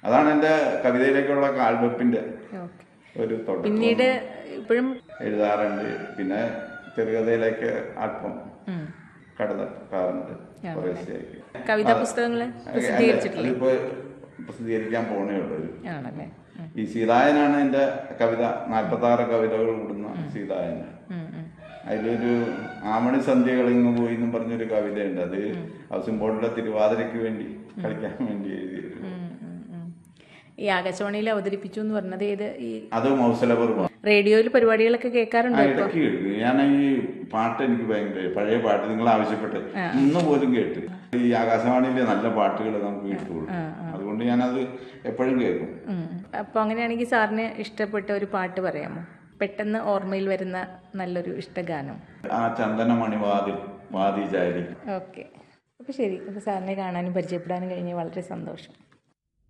അതാണ് എൻ്റെ കവിതയിലേക്കുള്ള കാൽവെപ്പിൻ്റെ ഓക്കെ ഒരു തുടക്കം പിന്നീട് ഇപ്പോഴും എഴുതാറുണ്ട് പിന്നെ ചെറുകഥയിലേക്ക് അല്പം കടന്നിട്ടാറുണ്ട് കുറേശ്ശെയായിട്ട് കവിതാ പുസ്തകങ്ങൾ പ്രസിദ്ധീകരിച്ചിട്ടില്ലേ അതിപ്പോ പ്രസിദ്ധീകരിക്കാൻ പോണേ ഉള്ളൂ ഒരു ആണല്ലേ ഉം. ഈ സീതായനാണ് എൻ്റെ കവിത നാൽപ്പത്തി ആറ് കവിതകൾ കൂടുന്ന സീതായൻ ഉം, ഉം. അതിലൊരു ആമണി സന്ധ്യകൾ ഇങ്ങ് പോയി എന്നും പറഞ്ഞൊരു കവിതയുണ്ട് അത് ഹൗസിംഗ് ബോർഡിലെ തിരുവാതിരയ്ക്ക് വേണ്ടി കളിക്കാൻ വേണ്ടി എഴുതിയത് ഉം, ഉം, ഉം. ഈ ആകാശവാണിയിൽ അവതരിപ്പിച്ചു എന്ന് പറഞ്ഞത് ഏത് ഈ അത് മൗസലപർവം റേഡിയോയിൽ പരിപാടികളൊക്കെ ആ കേൾക്കാറുണ്ടോ ഇപ്പൊ ഇടയ്ക്ക് കേട്ടു ഞാൻ ഈ പാട്ട് എനിക്ക് ഭയങ്കര പഴയ പാട്ട് നിങ്ങൾ ആവശ്യപ്പെട്ട് ഇന്ന് പോലും കേട്ട് ഈ ആകാശവാണിയിലെ നല്ല പാട്ടുകൾ നമുക്ക് കിട്ടുള്ളൂ അതുകൊണ്ട് ഞാനത് എപ്പോഴും കേൾക്കും ഉം. അപ്പൊ അങ്ങനെയാണെങ്കിൽ സാറിന് ഇഷ്ടപ്പെട്ട ഒരു പാട്ട് പറയാമോ പെട്ടെന്ന് ഓർമ്മയിൽ വരുന്ന നല്ലൊരു ഇഷ്ടഗാനം ആ ചന്ദനമണി വാതിൽ വാതി ചാരി ഓക്കെ അപ്പോൾ ശരി അപ്പോൾ സാറിനെ കാണാനും പരിചയപ്പെടാനും കഴിഞ്ഞ് വളരെ സന്തോഷം